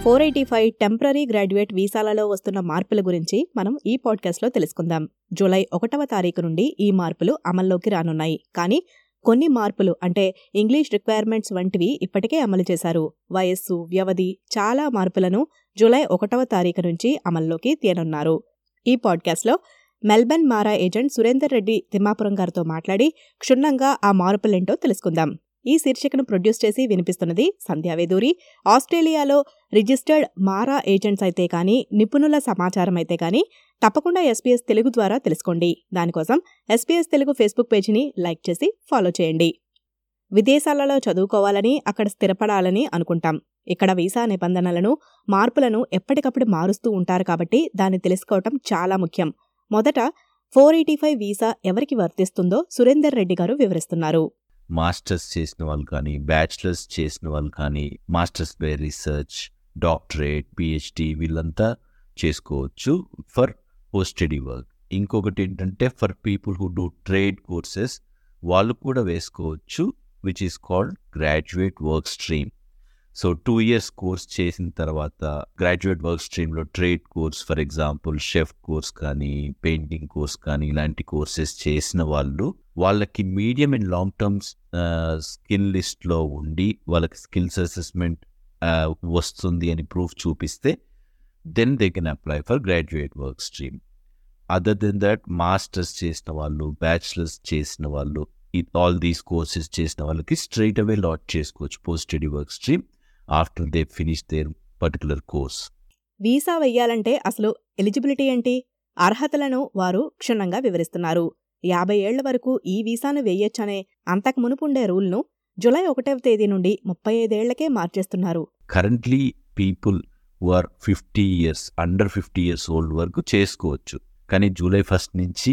Four eighty five temporary graduate వీసాలలో వస్తున్న మార్పుల గురించి మనం ఈ పాడ్కాస్ట్లో తెలుసుకుందాం జూలై ఒకటవ తారీఖు నుండి ఈ మార్పులు అమల్లోకి రానున్నాయి కానీ కొన్ని మార్పులు అంటే ఇంగ్లీష్ రిక్వైర్మెంట్స్ వంటివి ఇప్పటికే అమలు చేశారు వయస్సు వ్యవధి చాలా మార్పులను జూలై ఒకటవ తారీఖు నుంచి అమల్లోకి తేనున్నారు ఈ పాడ్కాస్ట్లో Melbourne MARA agent Surender Reddy Thimmapuram గారితో మాట్లాడి క్షుణ్ణంగా ఆ మార్పులేంటో తెలుసుకుందాం ఈ శీర్షికను ప్రొడ్యూస్ చేసి వినిపిస్తున్నది సంధ్యావేదూరి ఆస్ట్రేలియాలో రిజిస్టర్డ్ మారా ఏజెంట్స్ అయితే కానీ నిపుణుల సమాచారం అయితే కానీ తప్పకుండా ఎస్పీఎస్ తెలుగు ద్వారా తెలుసుకోండి దానికోసం ఎస్పీఎస్ తెలుగు ఫేస్బుక్ పేజీని లైక్ చేసి ఫాలో చేయండి విదేశాలలో చదువుకోవాలని అక్కడ స్థిరపడాలని అనుకుంటాం ఇక్కడ వీసా నిబంధనలను మార్పులను ఎప్పటికప్పుడు మారుస్తూ ఉంటారు కాబట్టి దాన్ని తెలుసుకోవటం చాలా ముఖ్యం మొదట ఫోర్ ఎయిటీ ఫైవ్ వీసా ఎవరికి వర్తిస్తుందో సురేందర్ రెడ్డి గారు వివరిస్తున్నారు మాస్టర్స్ చేసిన వాళ్ళు కానీ బ్యాచిలర్స్ చేసిన వాళ్ళు కానీ masters by research doctorate PhD వీళ్ళంతా చేసుకోవచ్చు ఫర్ పోస్ట్ స్టడీ వర్క్ ఇంకొకటి ఏంటంటే for people who do trade courses వాళ్ళు కూడా వేసుకోవచ్చు which is called graduate work stream so two years course చేసిన తర్వాత గ్రాడ్యుయేట్ వర్క్ స్ట్రీమ్లో trade course for example chef course కానీ పెయింటింగ్ కోర్స్ కానీ ఇలాంటి కోర్సెస్ చేసిన వాళ్ళు వాళ్ళకి medium and long terms skill లిస్ట్లో ఉండి వాళ్ళకి స్కిల్స్ అసెస్మెంట్ వస్తుంది అని ప్రూఫ్ చూపిస్తే then they can apply for graduate work stream other than that masters చేసిన వాళ్ళు బ్యాచిలర్స్ చేసిన వాళ్ళు ఆల్ దీస్ కోర్సెస్ చేసిన వాళ్ళకి స్ట్రైట్ అవే లాట్ చేసుకోవచ్చు post study work stream after they finish their particular course visa వెయ్యాలంటే అసలు ఎలిజిబిలిటీ ఏంటి అర్హతలను వారు క్షుణ్ణంగా వివరిస్తున్నారు యాభై ఏళ్ల వరకు ఈ వీసాను వేయొచ్చనే అంతకు మునుపుండే రూల్ను జులై ఒకటవ తేదీ నుండి ముప్పై ఐదేళ్లకే మార్చేస్తున్నారు currently people are fifty years under fifty years old వరకు చేసుకోవచ్చు కానీ జూలై ఫస్ట్ నుంచి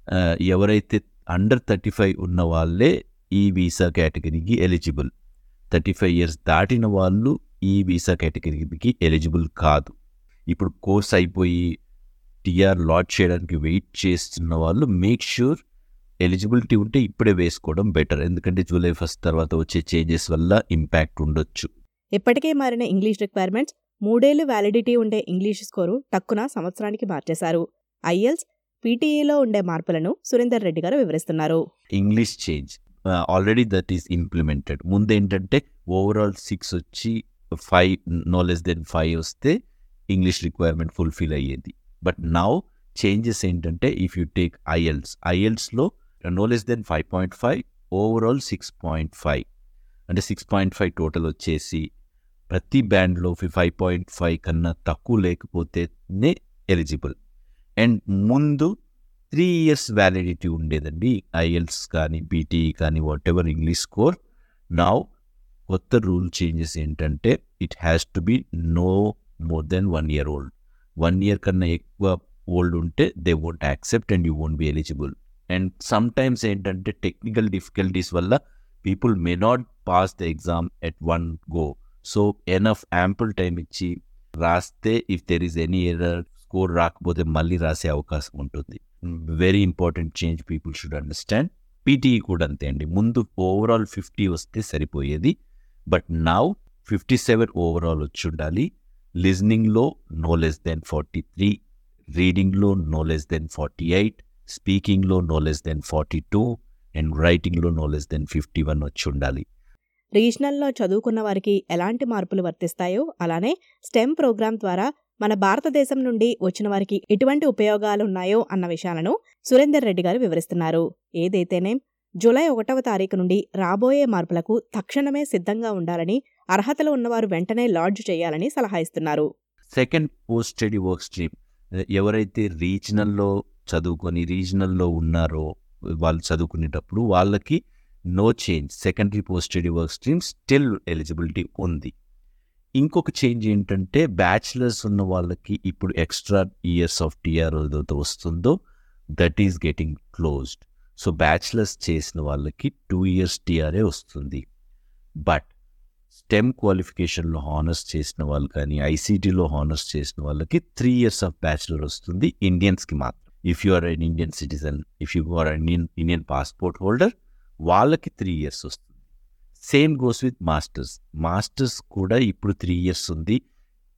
ఎవరైతే అండర్ థర్టీ ఫైవ్ ఉన్న వాళ్ళే ఈ వీసా కేటగిరీకి ఎలిజిబుల్ థర్టీ ఫైవ్ ఇయర్స్ దాటిన వాళ్ళు ఈ వీసా కేటగిరీకి ఎలిజిబుల్ కాదు ఇప్పుడు కోర్స్ అయిపోయి టీఆర్ లాట్ చేయడానికి వెయిట్ చేస్తున్న వాళ్ళు మేక్ ష్యూర్ ఎలిజిబిలిటీ ఉంటే ఇప్పుడే వేసుకోవడం బెటర్ ఎందుకంటే జూలై ఫస్ట్ తర్వాత వచ్చే చేంజెస్ వల్ల ఇంపాక్ట్ ఉండొచ్చు ఇప్పటికే మారిన ఇంగ్లీష్ రిక్వైర్మెంట్స్ మూడేళ్లు వ్యాలిడిటీ ఉండే ఇంగ్లీష్ స్కోరు టక్కున సంవత్సరానికి మార్చేశారు ఐఎల్స్ పీటీఈలో ఉండే మార్పులను సురేందర్ రెడ్డి గారు వివరిస్తున్నారు English change already that is implemented ముందు ఏంటంటే ఓవరాల్ సిక్స్ వచ్చి five no less than five వస్తే ఇంగ్లీష్ రిక్వైర్మెంట్ ఫుల్ఫిల్ అయ్యేది బట్ నౌ చేంజెస్ ఏంటంటే ఇఫ్ యూ టేక్ ఐఎల్స్ ఐఎల్స్లో no less than five point five overall six point five అంటే six point five total వచ్చేసి ప్రతి బ్యాండ్లో five point five కన్నా తక్కువ లేకపోతేనే ఎలిజిబుల్ అండ్ ముందు త్రీ ఇయర్స్ వ్యాలిడిటీ ఉండేదండి ఐఎల్స్ కానీ బీటీఈ కానీ what ever English score now కొత్త రూల్ చేంజెస్ ఏంటంటే it has to be no more than one year old one year కన్నా ఎక్కువ ఓల్డ్ ఉంటే they won't accept and you won't be eligible and sometimes ఏంటంటే technical difficulties వల్ల people may not pass the exam at one go so enough ample time ఇచ్చి రాస్తే if there is any error score రాకపోతే మళ్ళీ రాసే అవకాశం ఉంటుంది very important change people should understand PTE కూడా అంతే అండి ముందు ఓవరాల్ ఫిఫ్టీ వస్తే సరిపోయేది but now fifty seven overall వచ్చి ఉండాలి లిజనింగ్లో no less than forty three రీడింగ్లో no less than forty eight స్పీకింగ్లో no less than forty two and రైటింగ్లో no less than fifty one వచ్చి ఉండాలి రీజనల్లో చదువుకున్న వారికి ఎలాంటి మార్పులు వర్తిస్తాయో అలానే స్టెమ్ ప్రోగ్రాం ద్వారా మన భారతదేశం నుండి వచ్చిన వారికి ఎటువంటి ఉపయోగాలున్నాయో అన్న విషయాలను సురేందర్ రెడ్డి గారు వివరిస్తున్నారు ఏదైతేనే జూలై ఒకటవ తారీఖు నుండి రాబోయే మార్పులకు తక్షణమే సిద్ధంగా ఉండాలని అర్హతలు ఉన్నవారు వెంటనే లాడ్జ్ చేయాలని సలహా ఇస్తున్నారు second post study work stream ఎవరైతే రీజనల్లో చదువుకొని రీజనల్లో ఉన్నారో వాళ్ళు చదువుకునేటప్పుడు వాళ్ళకి no change secondary post study work stream still eligibility ఉంది ఇంకొక చేంజ్ ఏంటంటే బ్యాచిలర్స్ ఉన్న వాళ్ళకి ఇప్పుడు ఎక్స్ట్రా ఇయర్స్ ఆఫ్ టీఆర్ ఏదైతే వస్తుందో that is getting closed so bachelors చేసిన వాళ్ళకి టూ ఇయర్స్ టీఆర్ఏ వస్తుంది బట్ స్టెమ్ క్వాలిఫికేషన్లో హానర్స్ చేసిన వాళ్ళు కానీ ఐసీటీలో హానర్స్ చేసిన వాళ్ళకి త్రీ ఇయర్స్ ఆఫ్ బ్యాచిలర్ వస్తుంది ఇండియన్స్కి మాత్రం if you are an Indian citizen if you are Indian Indian passport holder వాళ్ళకి త్రీ ఇయర్స్ వస్తుంది same goes with masters masters కూడా ఇప్పుడు త్రీ ఇయర్స్ ఉంది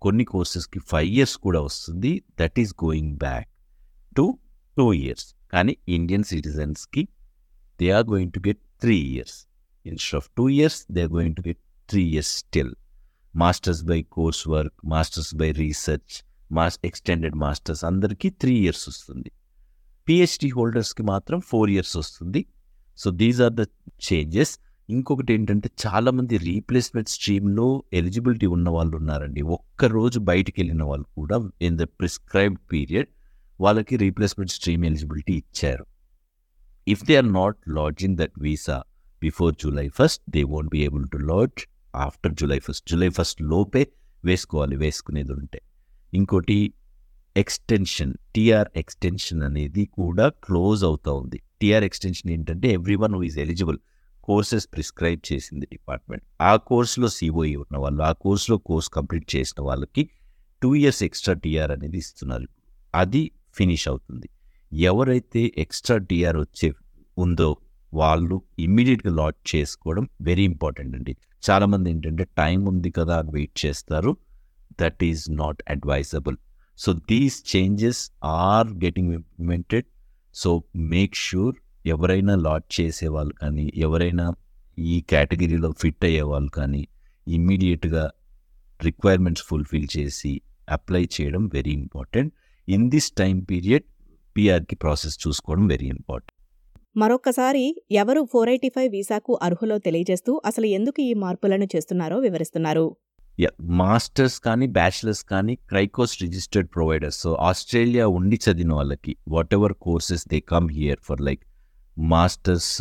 కొన్ని కోర్సెస్కి ఫైవ్ ఇయర్స్ కూడా వస్తుంది that is going back to two years కానీ Indian సిటిజన్స్కి they are going to get three years instead of two years they are going to get three years still masters by course work masters by research మాస్ extended masters అందరికీ three years వస్తుంది PhD హోల్డర్స్కి మాత్రం four years వస్తుంది so these are the changes ఇంకొకటి ఏంటంటే చాలామంది replacement స్ట్రీమ్లో eligibility ఉన్న వాళ్ళు ఉన్నారండి ఒక్కరోజు బయటికి వెళ్ళిన వాళ్ళు కూడా ఇన్ ద ప్రిస్క్రైబ్డ్ పీరియడ్ వాళ్ళకి రీప్లేస్మెంట్ స్ట్రీమ్ ఎలిజిబిలిటీ ఇచ్చారు if they are not lodge in that visa before July first they won't be able to lodge after July first July first లోపే వేసుకోవాలి వేసుకునేది ఉంటే ఇంకోటి ఎక్స్టెన్షన్ టీఆర్ ఎక్స్టెన్షన్ అనేది కూడా close అవుతూ ఉంది టీఆర్ ఎక్స్టెన్షన్ ఏంటంటే every one who is eligible courses prescribe చేసింది డిపార్ట్మెంట్ ఆ కోర్సులో సిఓఈ ఉన్న వాళ్ళు ఆ కోర్సులో కోర్స్ కంప్లీట్ చేసిన వాళ్ళకి టూ ఇయర్స్ ఎక్స్ట్రా టీఆర్ అనేది ఇస్తున్నారు అది ఫినిష్ అవుతుంది ఎవరైతే ఎక్స్ట్రా టీఆర్ వచ్చే ఉందో వాళ్ళు ఇమ్మీడియట్గా లాట్ చేసుకోవడం వెరీ ఇంపార్టెంట్ అండి చాలామంది ఏంటంటే టైం ఉంది కదా అని వెయిట్ చేస్తారు that is not advisable so these changes are getting implemented so make sure ఎవరైనా లాట్ చేసే వాళ్ళు కానీ ఎవరైనా ఈ కేటగిరీలో ఫిట్ అయ్యే వాళ్ళు కానీ ఇమ్మీడియట్గా రిక్వైర్మెంట్స్ ఫుల్ఫిల్ చేసి అప్లై చేయడం very important in this time period పిఆర్కి ప్రాసెస్ చూసుకోవడం వెరీ ఇంపార్టెంట్ మరొక్కసారి ఎవరు ఫోర్ ఎయిటీ ఫైవ్ వీసాకు అర్హులో తెలియజేస్తూ అసలు ఎందుకు ఈ మార్పులను చేస్తున్నారో వివరిస్తున్నారు మాస్టర్స్ కానీ బ్యాచిలర్స్ కానీ CRICOS registered providers so Australia ఉండి చదివిన వాళ్ళకి whatever courses they come here for like masters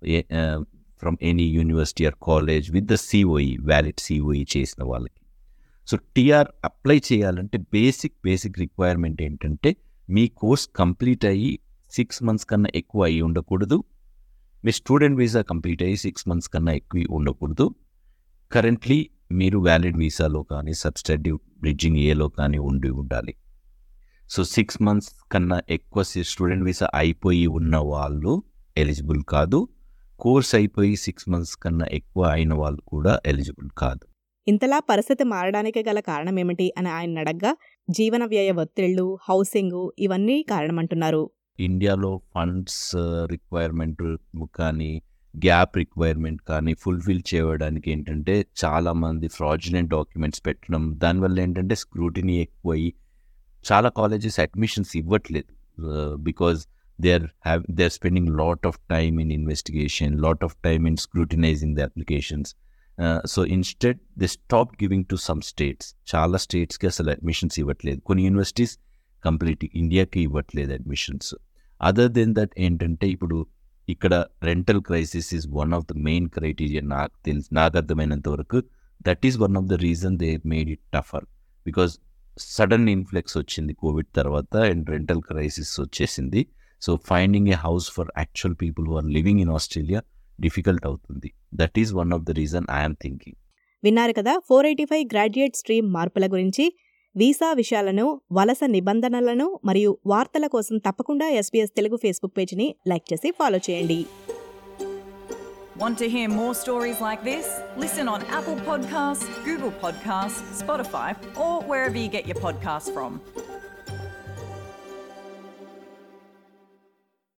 from any university or college with the COE valid COE చేసిన వాళ్ళకి సో టీఆర్ అప్లై చేయాలంటే బేసిక్ బేసిక్ రిక్వైర్మెంట్ ఏంటంటే మీ course complete అయ్యి six months కన్నా ఎక్కువ అయ్యి ఉండకూడదు మీ స్టూడెంట్ వీసా కంప్లీట్ అయ్యి సిక్స్ మంత్స్ కన్నా ఎక్కువ ఉండకూడదు కరెంట్లీ మీరు వ్యాలిడ్ వీసాలో కానీ సబ్స్టెటివ్ బ్రిడ్జింగ్ ఏలో కానీ ఉండి ఉండాలి సో సిక్స్ మంత్స్ కన్నా ఎక్కువ స్టూడెంట్ వీసా అయిపోయి ఉన్న వాళ్ళు ఎలిజిబుల్ కాదు కోర్స్ అయిపోయి సిక్స్ మంత్స్ కన్నా ఎక్కువ అయిన వాళ్ళు కూడా ఎలిజిబుల్ కాదు ఇంతలా పరిస్థితి మారడానికి గల కారణమేమిటి అని ఆయన అడగ్గా జీవన వ్యయ ఒత్తిళ్లు హౌసింగ్ ఇవన్నీ కారణమంటున్నారు ఇండియాలో ఫండ్స్ రిక్వైర్మెంట్ కానీ గ్యాప్ రిక్వైర్మెంట్ కానీ ఫుల్ఫిల్ చేయడానికి ఏంటంటే చాలామంది ఫ్రాడ్యులెంట్ డాక్యుమెంట్స్ పెట్టడం దానివల్ల ఏంటంటే స్క్రూటినీ ఎక్కువయ్యి చాలా కాలేజెస్ అడ్మిషన్స్ ఇవ్వట్లేదు because they are have they are spending lot of time in investigation lot of time in scrutinizing the applications so instead they stop giving to some states చాలా స్టేట్స్కి అసలు admissions ఇవ్వట్లేదు కొన్ని universities complete ఇండియాకి ఇవ్వట్లేదు admissions other than that ఏంటంటే ఇప్పుడు ఇక్కడ rental crisis is one of the main criteria నాకు తెలిసి నాకు అర్థమైనంత వరకు that is one of the reason they made it tougher because sudden influx వచ్చింది కోవిడ్ తర్వాత అండ్ రెంటల్ క్రైసిస్ వచ్చేసింది so finding a house for actual people who are living in Australia difficult అవుతుంది that is one of the reason I'm thinking విన్నారు కదా four eighty five graduate stream మార్పుల గురించి visa విషయాలను వలస నిబంధనలను మరియు వార్తల కోసం తప్పకుండా ఎస్బీఎస్ తెలుగు ఫేస్బుక్ పేజ్ని లైక్ చేసి ఫాలో చేయండి Want to hear more stories like this? Listen on Apple Podcasts, Google Podcasts, Spotify, or wherever you get your podcasts from.